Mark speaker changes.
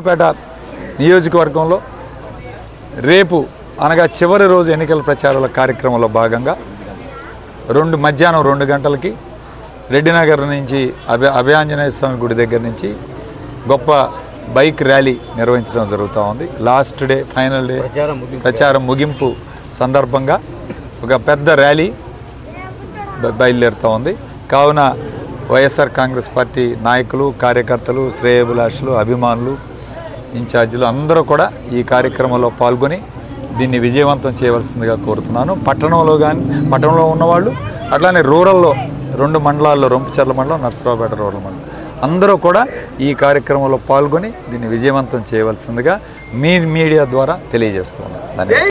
Speaker 1: నర్సరావుపేట నియోజకవర్గంలో రేపు అనగా చివరి రోజు ఎన్నికల ప్రచారాల కార్యక్రమంలో భాగంగా రెండు మధ్యాహ్నం రెండు గంటలకి రెడ్డినగర్ నుంచి అభయ అభయాంజనేయ స్వామి గుడి దగ్గర నుంచి గొప్ప బైక్ ర్యాలీ నిర్వహించడం జరుగుతూ ఉంది లాస్ట్ డే ఫైనల్ డే ప్రచారం ముగింపు సందర్భంగా ఒక పెద్ద ర్యాలీ బ- బయలుదేరుతూ ఉంది కావున వైఎస్ఆర్ కాంగ్రెస్ పార్టీ నాయకులు కార్యకర్తలు శ్రేయభిలాషులు అభిమానులు ఇన్ఛార్జీలు అందరూ కూడా ఈ కార్యక్రమంలో పాల్గొని దీన్ని విజయవంతం చేయవలసిందిగా కోరుతున్నాను పట్టణంలో కానీ పట్టణంలో ఉన్నవాళ్ళు అట్లానే రూరల్లో రెండు మండలాల్లో రొంపచర్ల మండలం నర్సరావుపేట రూరల్ మండలం అందరూ కూడా ఈ కార్యక్రమంలో పాల్గొని దీన్ని విజయవంతం చేయవలసిందిగా మీ మీడియా ద్వారా తెలియజేస్తున్నాను ధన్యవాదాలు